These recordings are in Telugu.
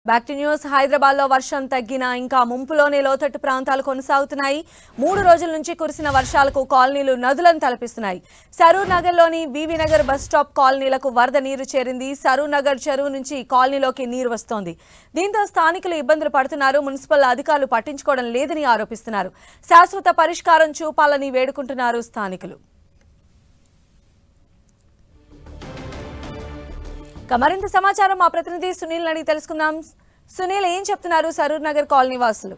బ్యాక్ టు న్యూస్ హైదరాబాద్ లో వర్షం తగ్గినా ఇంకా ముంపులోనే లోతట్టు ప్రాంతాలు కొనసాగుతున్నాయి మూడు రోజుల నుంచి కురిసిన వర్షాలకు కాలనీలు నదులను తలపిస్తున్నాయి సరూర్ నగర్ లోని బీవీ నగర్ బస్ స్టాప్ కాలనీలకు వరద నీరు చేరింది సరూర్ నగర్ చెరువు నుంచి కాలనీలోకి నీరు వస్తోంది దీంతో స్థానికులు ఇబ్బందులు పడుతున్నారు మున్సిపల్ అధికారులు పట్టించుకోవడం లేదని ఆరోపిస్తున్నారు శాశ్వత పరిష్కారం చూపాలని వేడుకుంటున్నారు స్థానికులు ఇక మరింత సమాచారం మా ప్రతినిధి సునీల్ అడిగి తెలుసుకుందాం సునీల్ ఏం చెప్తున్నారు సరూర్ నగర్ కాలనీ వాసులు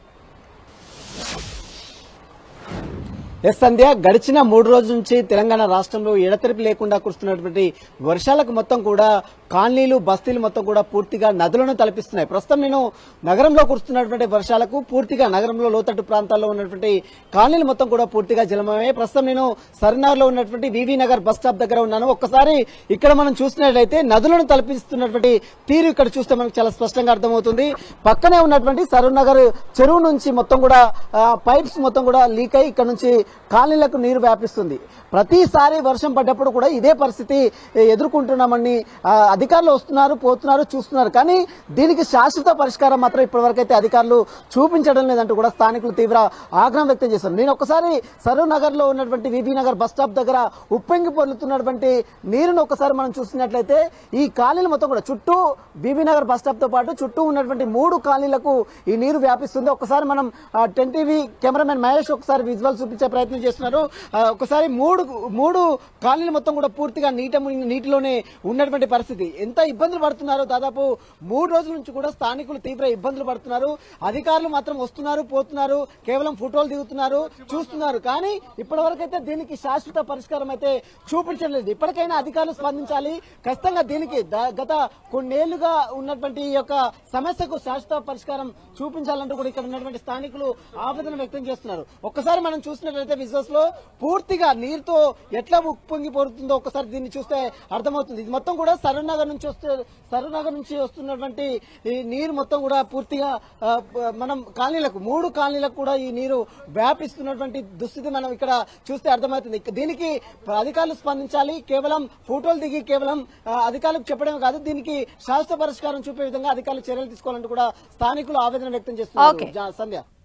ఎస్ సంధ్య గడిచిన మూడు రోజుల నుంచి తెలంగాణ రాష్ట్రంలో ఎడతెరిపి లేకుండా కురుస్తున్నటువంటి వర్షాలకు మొత్తం కూడా కాలనీలు బస్తీలు మొత్తం కూడా పూర్తిగా నదులను తలపిస్తున్నాయి ప్రస్తుతం నేను నగరంలో కురుస్తున్నటువంటి వర్షాలకు పూర్తిగా నగరంలో లోతట్టు ప్రాంతాల్లో ఉన్నటువంటి కాలనీలు మొత్తం కూడా పూర్తిగా జలమయ్యాయి ప్రస్తుతం నేను సరినార్లో ఉన్నటువంటి వివి నగర్ బస్ స్టాప్ దగ్గర ఉన్నాను ఒక్కసారి ఇక్కడ మనం చూసినట్లయితే నదులను తలపిస్తున్నటువంటి తీరు ఇక్కడ చూస్తే మనకు చాలా స్పష్టంగా అర్థమవుతుంది పక్కనే ఉన్నటువంటి సరూర్ నగర్ చెరువు నుంచి మొత్తం కూడా ఆ, పైప్స్ మొత్తం కూడా లీక్ అయి ఇక్కడ నుంచి కాలనీలకు నీరు వ్యాపిస్తుంది ప్రతిసారి వర్షం పడ్డప్పుడు కూడా ఇదే పరిస్థితి ఏ, ఎదుర్కొంటున్నామని ఆ, అధికారులు వస్తున్నారు పోతున్నారు చూస్తున్నారు కానీ దీనికి శాశ్వత పరిష్కారం మాత్రం ఇప్పటివరకైతే అధికారులు చూపించడం లేదంటూ కూడా స్థానికులు తీవ్ర ఆగ్రహం వ్యక్తం చేశారు నేను ఒకసారి సరూర్ నగర్ లో ఉన్నటువంటి విబి నగర్ బస్ స్టాప్ దగ్గర ఉప్పొంగి పొర్లుతున్నటువంటి నీరును ఒకసారి మనం చూసినట్లయితే ఈ కాలనీలు మొత్తం కూడా చుట్టూ బీబీ నగర్ బస్ స్టాప్ తో పాటు చుట్టూ ఉన్నటువంటి మూడు కాలనీలకు ఈ నీరు వ్యాపిస్తుంది ఒకసారి మనం టెన్ టీవీ కెమెరామెన్ మహేష్ ఒకసారి విజువల్ చూపించే ప్రయత్నం చేస్తున్నారు ఆ, ఒకసారి మూడు మూడు కాలనీలు మొత్తం కూడా పూర్తిగా నీట మునిగి నీటిలోనే ఉన్నటువంటి పరిస్థితి ఎంత ఇబ్బందులు పడుతున్నారో దాదాపు మూడు రోజుల నుంచి కూడా స్థానికులు తీవ్ర ఇబ్బందులు పడుతున్నారు అధికారులు మాత్రం వస్తున్నారు పోతున్నారు కేవలం ఫోటోలు దిగుతున్నారు చూస్తున్నారు కానీ ఇప్పటివరకైతే దీనికి శాశ్వత పరిష్కారం అయితే చూపించడం లేదు ఇప్పటికైనా అధికారులు స్పందించాలి ఖచ్చితంగా దీనికి ద- గత కొన్నేళ్లుగా ఉన్నటువంటి ఈ యొక్క సమస్యకు శాశ్వత పరిష్కారం చూపించాలంటూ కూడా ఇక్కడ ఉన్నటువంటి స్థానికులు ఆవేదన వ్యక్తం చేస్తున్నారు ఒక్కసారి మనం చూసినట్లయితే విజువల్స్ లో పూర్తిగా నీరుతో ఎట్లా ఉప్పొంగి పోరుతుందో ఒకసారి దీన్ని చూస్తే అర్థమవుతుంది ఇది మొత్తం కూడా సరూనగర్ నుంచి వస్తే సరూనగర్ నుంచి వస్తున్నటువంటి ఈ నీరు మొత్తం కూడా పూర్తిగా ఆ, ప- మనం కాలనీలకు మూడు కాలనీలకు కూడా ఈ నీరు వ్యాపిస్తున్నటువంటి దుస్థితి మనం ఇక్కడ చూస్తే అర్థమవుతుంది ఇక దీనికి అధికారులు స్పందించాలి కేవలం ఫోటోలు దిగి కేవలం ఆ, అధికారులకు చెప్పడమే కాదు దీనికి శాశ్వత పరిష్కారం చూపే విధంగా అధికారులు చర్యలు తీసుకోవాలంటూ కూడా స్థానికులు ఆవేదన వ్యక్తం Okay. చేస్తున్నారు జా- సంధ్య